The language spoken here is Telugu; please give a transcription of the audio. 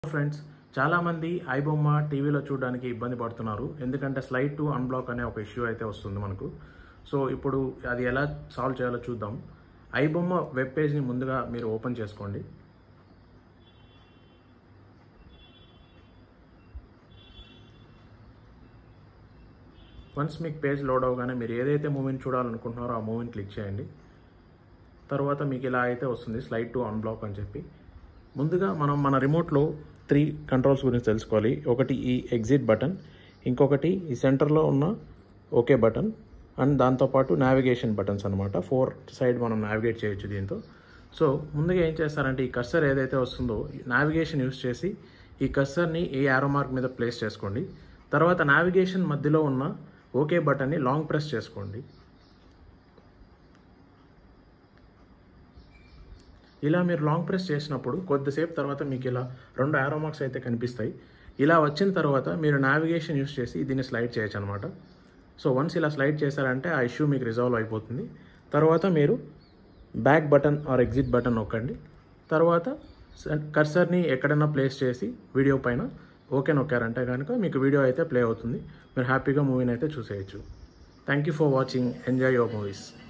ఫ్రెండ్స్ చాలామంది ఐబొమ్మ టీవీలో చూడడానికి ఇబ్బంది పడుతున్నారు ఎందుకంటే స్లైడ్ టు అన్బ్లాక్ అనే ఒక ఇష్యూ అయితే వస్తుంది మనకు సో ఇప్పుడు అది ఎలా సాల్వ్ చేయాలో చూద్దాం ఐబొమ్మ వెబ్ పేజ్ని ముందుగా మీరు ఓపెన్ చేసుకోండి వన్స్ మీకు పేజ్ లోడ్ అవగానే మీరు ఏదైతే మూవీని చూడాలనుకుంటున్నారో ఆ మూవీని క్లిక్ చేయండి తర్వాత మీకు ఇలా అయితే వస్తుంది స్లైడ్ టు అన్బ్లాక్ అని చెప్పి ముందుగా మనం మన రిమోట్లో త్రీ కంట్రోల్స్ గురించి తెలుసుకోవాలి ఒకటి ఈ ఎగ్జిట్ బటన్ ఇంకొకటి ఈ సెంటర్లో ఉన్న ఓకే బటన్ అండ్ దాంతోపాటు నావిగేషన్ బటన్స్ అనమాట ఫోర్ సైడ్ మనం నావిగేట్ చేయొచ్చు దీంతో సో ముందుగా ఏం చేస్తారంటే ఈ కర్సర్ ఏదైతే వస్తుందో నావిగేషన్ యూస్ చేసి ఈ కర్సర్ని ఈ యారో మార్క్ మీద ప్లేస్ చేసుకోండి తర్వాత నావిగేషన్ మధ్యలో ఉన్న ఓకే బటన్ని లాంగ్ ప్రెస్ చేసుకోండి ఇలా మీరు లాంగ్ ప్రెస్ చేసినప్పుడు కొద్దిసేపు తర్వాత మీకు ఇలా రెండు యారో మార్క్స్ అయితే కనిపిస్తాయి ఇలా వచ్చిన తర్వాత మీరు నావిగేషన్ యూస్ చేసి దీన్ని స్లైడ్ చేయొచ్చు అనమాట సో వన్స్ ఇలా స్లైడ్ చేశారంటే ఆ ఇష్యూ మీకు రిజాల్వ్ అయిపోతుంది తర్వాత మీరు back button or exit button నొక్కండి తర్వాత కర్సర్ని ఎక్కడైనా ప్లేస్ చేసి వీడియో పైన ఓకే నొక్కారంటే కనుక మీకు వీడియో అయితే ప్లే అవుతుంది మీరు హ్యాపీగా మూవీని అయితే చూసేయచ్చు thank you for watching enjoy your movies